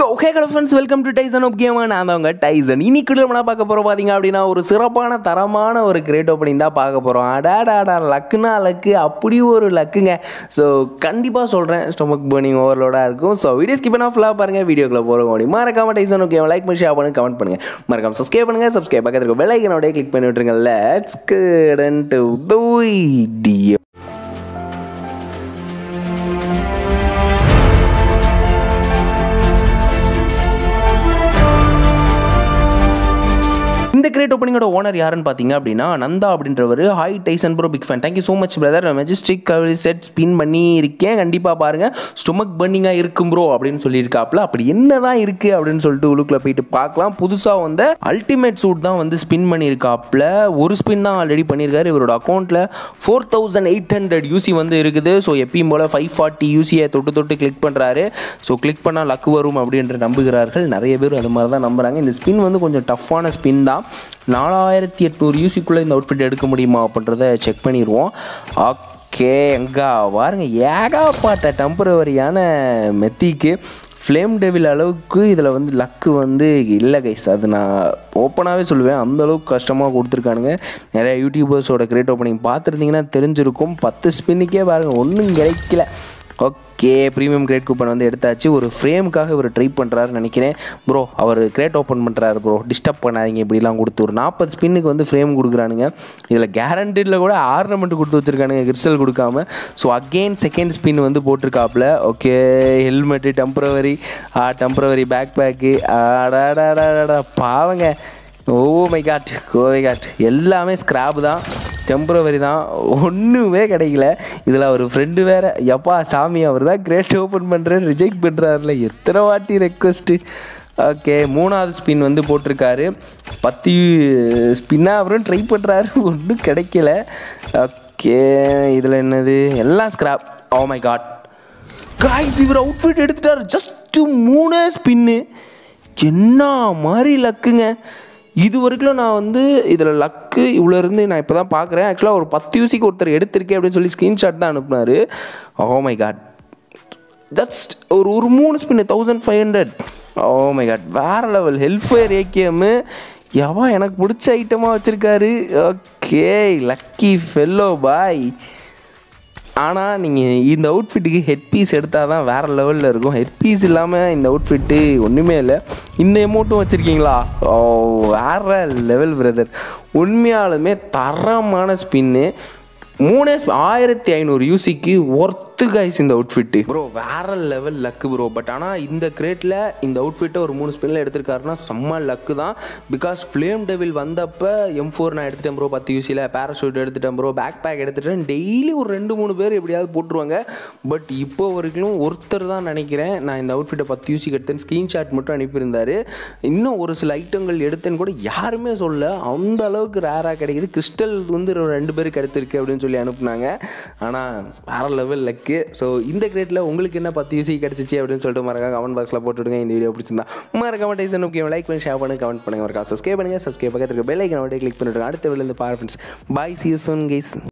so hey hello friends welcome to Tyson of game நான் அவங்க Tyson இன்னைக்கு நம்ம பார்க்க போகிறோம் பார்த்தீங்க அப்படின்னா ஒரு சிறப்பான தரமான ஒரு கிரேட் ஓப்பனிங் தான் பார்க்க போகிறோம் அடாடாடா லக்குனா லக்கு அப்படி ஒரு லக்குங்க ஸோ கண்டிப்பாக சொல்கிறேன் ஸ்டொமக் பர்னிங் ஓவர்லோடாக இருக்கும் ஸோ வீடியோ ஸ்கிப் பண்ணால் ஃபுல்லாக பாருங்கள் வீடியோக்குள்ள போகிற முடியும் மறக்காம டைசன் ஓகே லைக் பண்ணி ஷேர் பண்ணுங்க கமெண்ட் பண்ணுங்க மறக்காம சப்ஸ்கிரைப் பண்ணுங்க சப்ஸ்கிரைப் பக்கத்தில் இருக்க பெல் ஐக்கனோடய கிளிக் பண்ணி விட்டுருங்க let's cut to the video இந்த கிரேட் ஓப்பனிங்கோட ஓனர் யாருன்னு பார்த்தீங்க அப்படின்னா நந்தா அப்படின்றவர் hi Tyson bro big fan thank you so much brother majestic set spin பண்ணி இருக்கேன் கண்டிப்பாக பாருங்கள் ஸ்டொமக் பர்னிங்காக இருக்கும் ப்ரோ அப்படின்னு சொல்லியிருக்காப்புல அப்படி என்ன தான் இருக்குது அப்படின்னு சொல்லிட்டு உள்ளுக்குள்ளே போயிட்டு பார்க்கலாம் புதுசாக வந்த அல்டிமேட் சூட் தான் வந்து ஸ்பின் பண்ணியிருக்காப்புல ஒரு ஸ்பின் தான் ஆல்ரெடி பண்ணியிருக்காரு இவரோட அக்கௌண்ட்டில் four thousand eight hundred UC வந்து இருக்குது ஸோ எப்பயும் போல் ஃபைவ் ஃபார்ட்டி யூசியை தொட்டு தொட்டு கிளிக் பண்ணுறாரு ஸோ கிளிக் பண்ணால் லக்கு வரும் அப்படின்ற நம்புகிறார்கள் நிறைய பேர் அது மாதிரி தான் நம்புகிறாங்க இந்த ஸ்பின் வந்து கொஞ்சம் டஃப்பான ஸ்பின் தான் நாலாயிரத்தி எட்நூறு யூசிக்குள்ளே இந்த அவுட்ஃபிட் எடுக்க முடியுமா அப்படின்றத செக் பண்ணிடுவோம் ஓகே எங்கா பாருங்க ஏகாப்பாட்ட டெம்பரவரியான மெத்திக்கு ஃப்ளேம் டெவில் அளவுக்கு இதில் வந்து லக்கு வந்து இல்லை கைஸ் அது நான் ஓப்பனாகவே சொல்லுவேன் அந்த அளவுக்கு கஷ்டமாக கொடுத்துருக்கானுங்க நிறைய யூடியூபர்ஸோட கிரேட் ஓப்பனிங் பார்த்துருந்தீங்கன்னா தெரிஞ்சிருக்கும் பத்து ஸ்பின்னுக்கே பாருங்கள் ஒன்றும் கிடைக்கல ஓகே ப்ரீமியம் கிரேட் கூப்பன் வந்து எடுத்தாச்சு ஒரு ஃப்ரேமுக்காக இவர் ட்ரை பண்ணுறாருன்னு நினைக்கிறேன் ப்ரோ அவர் கிரேட் ஓப்பன் பண்ணுறாரு ப்ரோ டிஸ்டர்ப் பண்ணாதீங்க இப்படிலாம் கொடுத்து ஒரு நாற்பது ஸ்பின்னுக்கு வந்து ஃப்ரேம் கொடுக்குறானுங்க இதில் கேரண்டியில் கூட ஆர்னமெண்ட் கொடுத்து வச்சுருக்கானுங்க கிறிஸ்டல் கொடுக்காம ஸோ அகெயின் செகண்ட் ஸ்பின் வந்து போட்டிருக்காப்புல okay helmet temporary temporary bag bag ஆடாடாடாடா பாவங்க oh my god oh my god எல்லாமே ஸ்க்ராப் தான் டெம்பரவரி தான் ஒன்றுமே கிடைக்கல இதில் அவர் ஃப்ரெண்டு வேறு எப்பா சாமி அவர் தான் கிரேட் ஓப்பன் பண்ணுறேன் ரிஜெக்ட் பண்ணுறாருல எத்தனை வாட்டி ரெக்வஸ்ட்டு ஓகே மூணாவது ஸ்பின் வந்து போட்டிருக்காரு பத்து ஸ்பின்னாக அவரும் ட்ரை பண்ணுறாரு ஒன்றும் கிடைக்கல ஓகே இதில் என்னது எல்லாம் scrap oh my god guys இவர் அவுட்ஃபிட் எடுத்துட்டார் ஜஸ்ட்டு மூணே ஸ்பின்னு என்ன மாதிரி லக்குங்க இது வரைக்கும் நான் வந்து இதில் லக்கு இவ்வளோ இருந்து நான் இப்போ தான் பார்க்குறேன் ஆக்சுவலாக ஒரு பத்து யூசிக்கு ஒருத்தர் எடுத்திருக்கேன் அப்படின்னு சொல்லி ஸ்க்ரீன்ஷாட் தான் அனுப்புனார் ஓ மை காட் தட்ஸ் ஒரு ஒரு மூணு spin thousand five hundred oh my god வேறு லெவல் ஹெல்ஃபேர் ஏகேஎம்மு எவா எனக்கு பிடிச்ச ஐட்டமாக வச்சுருக்காரு ஓகே லக்கி ஃபெல்லோ பாய் ஆனால் நீங்கள் இந்த அவுட்ஃபிட்டுக்கு ஹெட் பீஸ் எடுத்தால் தான் வேறு லெவலில் இருக்கும் ஹெட் பீஸ் இல்லாமல் இந்த அவுட்ஃபிட்டு ஒன்றுமே இல்லை இந்த எமௌண்ட்டும் வச்சுருக்கீங்களா ஓ வேறு லெவல் பிரதர் உண்மையாலுமே தரமான ஸ்பின்னு மூணே ஆயிரத்தி ஐநூறு யூசிக்கு ஒர்த்து கைஸ் இந்த அவுட்ஃபிட்டு ப்ரோ வேற லெவல் லக்கு ப்ரோ பட் ஆனால் இந்த கிரேட்டில் இந்த அவுட்ஃபிட்டை ஒரு மூணு ஸ்பின்னில் எடுத்திருக்காருன்னா செம்ம லக்கு தான் பிகாஸ் ஃப்ளேம் டெவில் வந்தப்போ எம் ஃபோர் நான் எடுத்துட்டேன் ப்ரோ பத்து யூசியில் பேராஷூட் எடுத்துட்டேன் ப்ரோ பேக் பேக் எடுத்துட்டேன் டெய்லி ஒரு ரெண்டு மூணு பேர் எப்படியாவது போட்டுருவாங்க பட் இப்போ வரைக்கும் ஒருத்தர் தான் நினைக்கிறேன் நான் இந்த அவுட்ஃபிட்டை பத்து யூசிக்கு எடுத்தேன் ஸ்க்ரீன்ஷாட் மட்டும் அனுப்பியிருந்தார் இன்னும் ஒரு சில ஐட்டங்கள் எடுத்தேன்னு கூட யாருமே சொல்ல அந்த அளவுக்கு ரேராக கிடைக்குது கிறிஸ்டல் வந்து ஒரு ரெண்டு பேருக்கு கிடைச்சிருக்கு அப்படின்னு சொல்லி அனுப்புனாங்க ஆனால் வேற லெவல் லக்கு ஸோ இந்த கிரேட்டில் உங்களுக்கு என்ன பத்து யூசி கிடச்சிச்சு அப்படின்னு சொல்லிட்டு மறக்காம கமெண்ட் பாக்ஸில் போட்டுவிடுங்க இந்த வீடியோ பிடிச்சிருந்தா மறக்காம டைசன் ஓகே லைக் பண்ணி ஷேர் பண்ணுங்க கமெண்ட் பண்ணுங்க மறக்காம சப்ஸ்கிரைப் பண்ணுங்க சப்ஸ்கிரைப் பக்கத்துக்கு பெல் ஐக்கன் கிளிக் பண்ணிவிடுங்க அடுத்த வெளிலேருந்து பாரு friends bye see soon guys